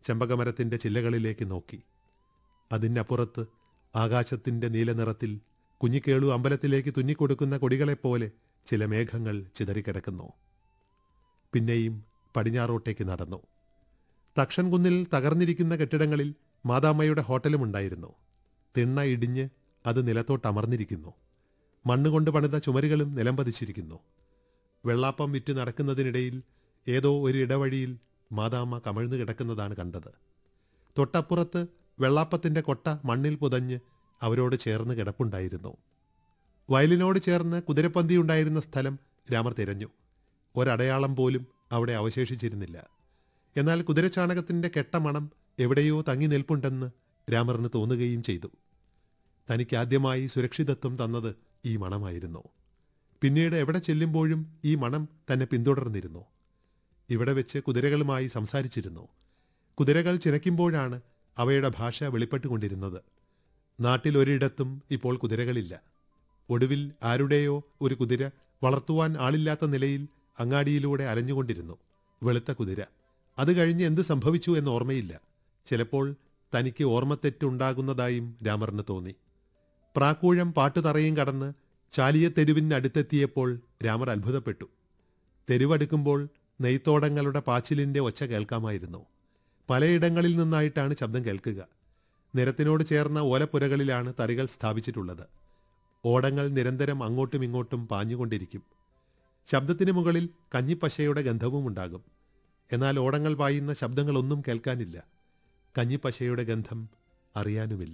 ചെമ്പകമരത്തിന്റെ ചില്ലകളിലേക്ക് നോക്കി അതിനപ്പുറത്ത് ആകാശത്തിന്റെ നീലനിറത്തിൽ കുഞ്ഞിക്കേളു അമ്പലത്തിലേക്ക് തുന്നിക്കൊടുക്കുന്ന കൊടികളെപ്പോലെ ചില മേഘങ്ങൾ ചിതറിക്കിടക്കുന്നു പിന്നെയും പടിഞ്ഞാറോട്ടേക്ക് നടന്നു തക്ഷൻകുന്നിൽ തകർന്നിരിക്കുന്ന കെട്ടിടങ്ങളിൽ മാതാമ്മയുടെ ഹോട്ടലും ഉണ്ടായിരുന്നു തിണ്ണ ഇടിഞ്ഞ് അത് നിലത്തോട്ട് അമർന്നിരിക്കുന്നു മണ്ണുകൊണ്ട് പണിത ചുമരുകളും നിലംപതിച്ചിരിക്കുന്നു വെള്ളാപ്പം വിറ്റ് നടക്കുന്നതിനിടയിൽ ഏതോ ഒരു ഇടവഴിയിൽ മാതാമ്മ കമഴ്ന്നു കിടക്കുന്നതാണ് കണ്ടത് തൊട്ടപ്പുറത്ത് വെള്ളാപ്പത്തിന്റെ കൊട്ട മണ്ണിൽ പുതഞ്ഞ് അവരോട് ചേർന്ന് കിടപ്പുണ്ടായിരുന്നു വയലിനോട് ചേർന്ന് കുതിരപ്പന്തി ഉണ്ടായിരുന്ന സ്ഥലം രാമർ തിരഞ്ഞു ഒരടയാളം പോലും അവിടെ അവശേഷിച്ചിരുന്നില്ല എന്നാൽ കുതിരച്ചാണകത്തിന്റെ കെട്ട മണം എവിടെയോ തങ്ങി നിൽപ്പുണ്ടെന്ന് രാമറിന് തോന്നുകയും ചെയ്തു തനിക്ക് ആദ്യമായി സുരക്ഷിതത്വം തന്നത് ഈ മണമായിരുന്നു പിന്നീട് എവിടെ ചെല്ലുമ്പോഴും ഈ മണം തന്നെ പിന്തുടർന്നിരുന്നു ഇവിടെ വെച്ച് കുതിരകളുമായി സംസാരിച്ചിരുന്നു കുതിരകൾ ചിനയ്ക്കുമ്പോഴാണ് അവയുടെ ഭാഷ വെളിപ്പെട്ടുകൊണ്ടിരുന്നത് നാട്ടിൽ ഒരിടത്തും ഇപ്പോൾ കുതിരകളില്ല ഒടുവിൽ ആരുടെയോ ഒരു കുതിര വളർത്തുവാൻ ആളില്ലാത്ത നിലയിൽ അങ്ങാടിയിലൂടെ അലഞ്ഞുകൊണ്ടിരുന്നു വെളുത്ത കുതിര അത് കഴിഞ്ഞ് എന്ത് സംഭവിച്ചു എന്ന് ഓർമ്മയില്ല ചിലപ്പോൾ തനിക്ക് ഓർമ്മത്തെറ്റുണ്ടാകുന്നതായും രാമറിന് തോന്നി പ്രാക്കൂഴം പാട്ടുതറയും കടന്ന് ചാലിയ തെരുവിനടുത്തെത്തിയപ്പോൾ രാമർ അത്ഭുതപ്പെട്ടു തെരുവടുക്കുമ്പോൾ നെയ്ത്തോടങ്ങളുടെ പാച്ചിലിന്റെ ഒച്ച കേൾക്കാമായിരുന്നു പലയിടങ്ങളിൽ നിന്നായിട്ടാണ് ശബ്ദം കേൾക്കുക നിരത്തിനോട് ചേർന്ന ഓലപ്പുരകളിലാണ് തറികൾ സ്ഥാപിച്ചിട്ടുള്ളത് ഓടങ്ങൾ നിരന്തരം അങ്ങോട്ടും ഇങ്ങോട്ടും പാഞ്ഞുകൊണ്ടിരിക്കും ശബ്ദത്തിന് മുകളിൽ കഞ്ഞിപ്പശയുടെ ഗന്ധവും ഉണ്ടാകും എന്നാൽ ഓടങ്ങൾ പായുന്ന ശബ്ദങ്ങളൊന്നും കേൾക്കാനില്ല കഞ്ഞിപ്പശയുടെ ഗന്ധം അറിയാനുമില്ല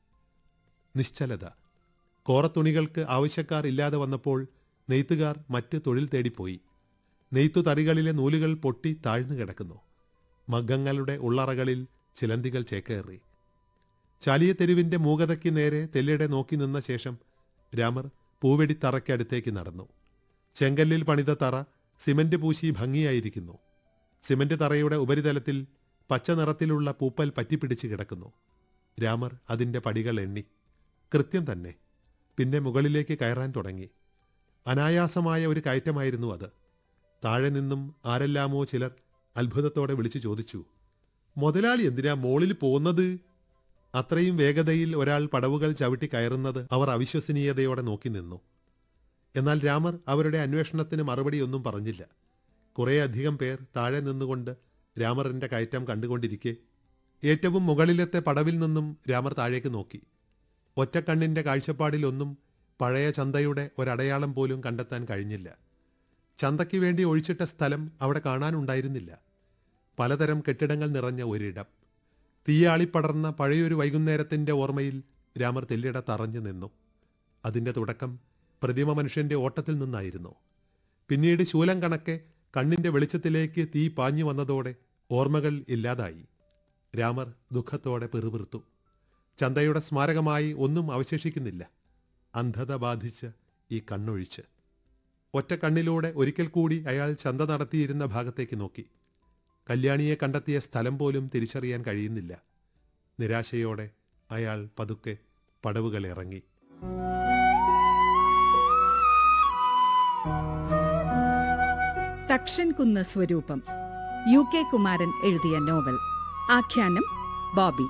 നിശ്ചലത കോറത്തുണികൾക്ക് ആവശ്യക്കാർ ഇല്ലാതെ വന്നപ്പോൾ നെയ്ത്തുകാർ മറ്റ് തൊഴിൽ തേടിപ്പോയി നെയ്ത്തു തറികളിലെ നൂലുകൾ പൊട്ടി താഴ്ന്നു കിടക്കുന്നു മഗ്ഗങ്ങളുടെ ഉള്ളറകളിൽ ചിലന്തികൾ ചേക്കേറി ചാലിയ തെരുവിന്റെ മൂകതയ്ക്ക് നേരെ തെല്ലിടെ നോക്കി നിന്ന ശേഷം രാമർ പൂവെടിത്തറയ്ക്കടുത്തേക്ക് നടന്നു ചെങ്കല്ലിൽ പണിത തറ സിമന്റ് പൂശി ഭംഗിയായിരിക്കുന്നു സിമന്റ് തറയുടെ ഉപരിതലത്തിൽ പച്ച നിറത്തിലുള്ള പൂപ്പൽ പറ്റിപ്പിടിച്ച് കിടക്കുന്നു രാമർ അതിന്റെ പടികൾ എണ്ണി കൃത്യം തന്നെ പിന്നെ മുകളിലേക്ക് കയറാൻ തുടങ്ങി അനായാസമായ ഒരു കയറ്റമായിരുന്നു അത് താഴെ നിന്നും ആരെല്ലാമോ ചിലർ അത്ഭുതത്തോടെ വിളിച്ചു ചോദിച്ചു മുതലാളി എന്തിനാ മോളിൽ പോകുന്നത് അത്രയും വേഗതയിൽ ഒരാൾ പടവുകൾ ചവിട്ടി കയറുന്നത് അവർ അവിശ്വസനീയതയോടെ നോക്കി നിന്നു എന്നാൽ രാമർ അവരുടെ അന്വേഷണത്തിന് മറുപടിയൊന്നും പറഞ്ഞില്ല കുറേയധികം പേർ താഴെ നിന്നുകൊണ്ട് രാമറിന്റെ കയറ്റം കണ്ടുകൊണ്ടിരിക്കെ ഏറ്റവും മുകളിലത്തെ പടവിൽ നിന്നും രാമർ താഴേക്ക് നോക്കി ഒറ്റക്കണ്ണിന്റെ കാഴ്ചപ്പാടിലൊന്നും പഴയ ചന്തയുടെ ഒരടയാളം പോലും കണ്ടെത്താൻ കഴിഞ്ഞില്ല ചന്തയ്ക്ക് വേണ്ടി ഒഴിച്ചിട്ട സ്ഥലം അവിടെ കാണാനുണ്ടായിരുന്നില്ല പലതരം കെട്ടിടങ്ങൾ നിറഞ്ഞ ഒരിടം തീയാളിപ്പടർന്ന പഴയൊരു വൈകുന്നേരത്തിന്റെ ഓർമ്മയിൽ രാമർ തെല്ലിട തറഞ്ഞു നിന്നു അതിന്റെ തുടക്കം പ്രതിമ മനുഷ്യന്റെ ഓട്ടത്തിൽ നിന്നായിരുന്നു പിന്നീട് ശൂലം കണക്കെ കണ്ണിന്റെ വെളിച്ചത്തിലേക്ക് തീ പാഞ്ഞു വന്നതോടെ ഓർമ്മകൾ ഇല്ലാതായി രാമർ ദുഃഖത്തോടെ പിറുപിറുത്തു ചന്തയുടെ സ്മാരകമായി ഒന്നും അവശേഷിക്കുന്നില്ല അന്ധത ബാധിച്ച് ഈ കണ്ണൊഴിച്ച് ഒറ്റ കണ്ണിലൂടെ ഒരിക്കൽ കൂടി അയാൾ ചന്ത നടത്തിയിരുന്ന ഭാഗത്തേക്ക് നോക്കി കല്യാണിയെ കണ്ടെത്തിയ സ്ഥലം പോലും തിരിച്ചറിയാൻ കഴിയുന്നില്ല നിരാശയോടെ അയാൾ പതുക്കെ പടവുകൾ ഇറങ്ങി തക്ഷൻ കുന്ന് സ്വരൂപം യു കെ കുമാരൻ എഴുതിയ നോവൽ ആഖ്യാനം ബോബി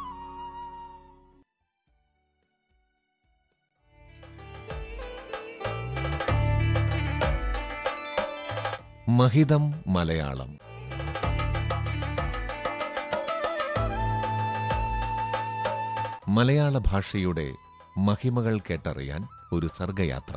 മഹിതം മലയാളം മലയാള ഭാഷയുടെ മഹിമകൾ കേട്ടറിയാൻ ഒരു സർഗയാത്ര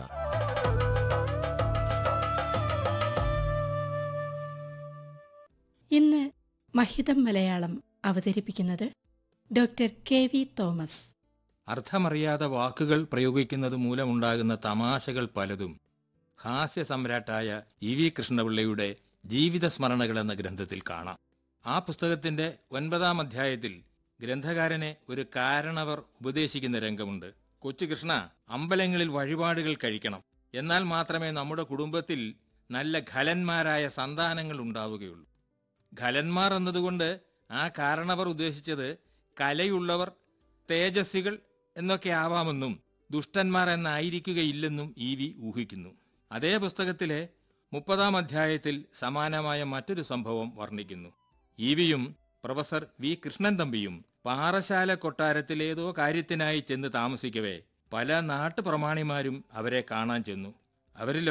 ഇന്ന് മഹിതം മലയാളം അവതരിപ്പിക്കുന്നത് ഡോക്ടർ കെ വി തോമസ് അർത്ഥമറിയാതെ വാക്കുകൾ പ്രയോഗിക്കുന്നത് മൂലമുണ്ടാകുന്ന തമാശകൾ പലതും ഹാസ്യ സമ്രാട്ടായ ഇ വി കൃഷ്ണപിള്ളയുടെ ജീവിത സ്മരണകൾ എന്ന ഗ്രന്ഥത്തിൽ കാണാം ആ പുസ്തകത്തിന്റെ ഒൻപതാം അധ്യായത്തിൽ ഗ്രന്ഥകാരനെ ഒരു കാരണവർ ഉപദേശിക്കുന്ന രംഗമുണ്ട് കൊച്ചുകൃഷ്ണ അമ്പലങ്ങളിൽ വഴിപാടുകൾ കഴിക്കണം എന്നാൽ മാത്രമേ നമ്മുടെ കുടുംബത്തിൽ നല്ല ഖലന്മാരായ സന്താനങ്ങൾ ഉണ്ടാവുകയുള്ളൂ ഖലന്മാർ എന്നതുകൊണ്ട് ആ കാരണവർ ഉദ്ദേശിച്ചത് കലയുള്ളവർ തേജസ്വികൾ എന്നൊക്കെ ആവാമെന്നും ദുഷ്ടന്മാർ എന്നായിരിക്കുകയില്ലെന്നും ഇ വി ഊഹിക്കുന്നു അതേ പുസ്തകത്തിലെ മുപ്പതാം അധ്യായത്തിൽ സമാനമായ മറ്റൊരു സംഭവം വർണ്ണിക്കുന്നു ഇ വിയും പ്രൊഫസർ വി കൃഷ്ണൻ തമ്പിയും പാറശാല കൊട്ടാരത്തിലേതോ കാര്യത്തിനായി ചെന്ന് താമസിക്കവേ പല നാട്ടുപ്രമാണിമാരും അവരെ കാണാൻ ചെന്നു അവരിൽ